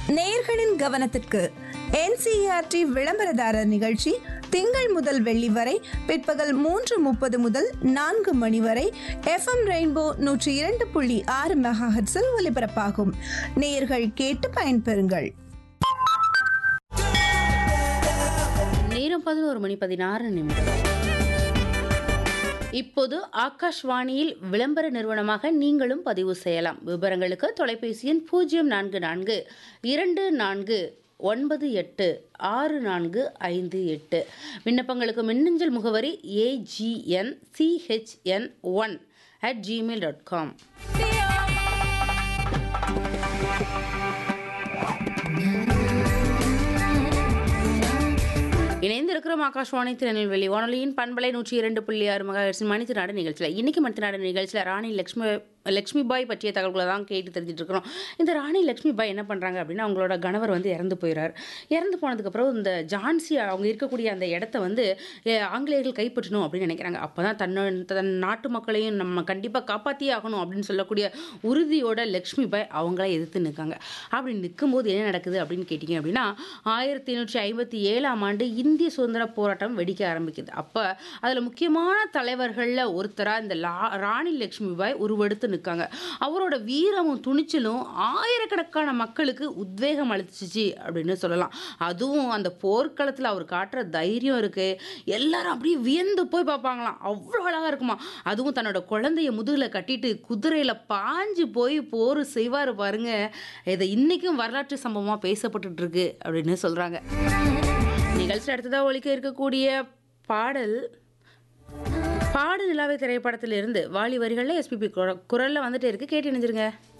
நேயர்களின் கவனத்திற்கு என்சிஆர்டி விளம்பரதாரர் நிகழ்ச்சி திங்கள் முதல் வெள்ளி வரை பிற்பகல் மூன்று முப்பது முதல் நான்கு மணி வரை எஃப்எம் ரெயின்போ நூற்றி இரண்டு புள்ளி ஆறு மெகாஹெட்ஸில் ஒலிபரப்பாகும் நேயர்கள் கேட்டு பயன்பெறுங்கள் நேரம் பதினோரு மணி பதினாறு நிமிடம் இப்போது ஆகாஷ்வாணியில் விளம்பர நிறுவனமாக நீங்களும் பதிவு செய்யலாம் விவரங்களுக்கு தொலைபேசி எண் பூஜ்ஜியம் நான்கு நான்கு இரண்டு நான்கு ஒன்பது எட்டு ஆறு நான்கு ஐந்து எட்டு விண்ணப்பங்களுக்கு மின்னஞ்சல் முகவரி AGN CHN one at Gmail dot com இணைந்திருக்கிறோம் ஆகாஷ்வாணி திருநெல்வேலி வானொலியின் பண்பலை நூற்றி இரண்டு புள்ளி ஆறு மகாஹெர்ட்ஸின் மனித நாடு நிகழ்ச்சியில் இன்னைக்கு மனித நாடு நிகழ்ச்சியில் ராணி லக்ஷ்மி லக்ஷ்மி பாய் பற்றிய தகவல்களை தான் கேட்டு தெரிஞ்சுட்டு இருக்கிறோம் இந்த ராணி லக்ஷ்மி பாய் என்ன பண்ணுறாங்க அப்படின்னா அவங்களோட கணவர் வந்து இறந்து போயிறார் இறந்து போனதுக்கப்புறம் இந்த ஜான்சி அவங்க இருக்கக்கூடிய அந்த இடத்த வந்து அஹ், ஆங்கிலேயர்கள் கைப்பற்றணும் அப்படின்னு நினைக்கிறாங்க அப்போ தான் தன்னோட தன் நாட்டு மக்களையும் நம்ம கண்டிப்பாக காப்பாற்றியே ஆகணும் அப்படின்னு சொல்லக்கூடிய உறுதியோட லக்ஷ்மி பாய் அவங்கள எதிர்த்து நிற்காங்க அப்படி நிற்கும்போது என்ன நடக்குது அப்படின்னு கேட்டிங்க அப்படின்னா ஆயிரத்தி எண்ணூற்றி ஐம்பத்தி ஏழாம் ஆண்டு இந்திய சுதந்திர போராட்டம் வெடிக்க ஆரம்பிக்குது அப்போ அதில் முக்கியமான தலைவர்களில் ஒருத்தராக இந்த லா ராணி லக்ஷ்மி பாய் உருவெடுத்து நிற்காங்க அவரோட வீரமும் துணிச்சலும் ஆயிரக்கணக்கான மக்களுக்கு உத்வேகம் அளிச்சிச்சு அப்படின்னு சொல்லலாம் அதுவும் அந்த போர்க்களத்தில் அவர் காட்டுற தைரியம் இருக்கு எல்லாரும் அப்படியே வியந்து போய் பார்ப்பாங்களாம் அவ்வளோ அழகாக இருக்குமா அதுவும் தன்னோட குழந்தைய முதுகில் கட்டிட்டு குதிரையில் பாஞ்சு போய் போர் செய்வார் பாருங்க இதை இன்னைக்கும் வரலாற்று சம்பவமாக பேசப்பட்டுட்டு இருக்கு அப்படின்னு சொல்கிறாங்க நிகழ்ச்சி அடுத்ததாக ஒழிக்க இருக்கக்கூடிய பாடல் பாடு நிலாவை திரைப்படத்திலிருந்து வாலி வரிகளில் எஸ்பிபி குரலில் வந்துட்டு இருக்கு கேட்டு இணைஞ்சிருங்க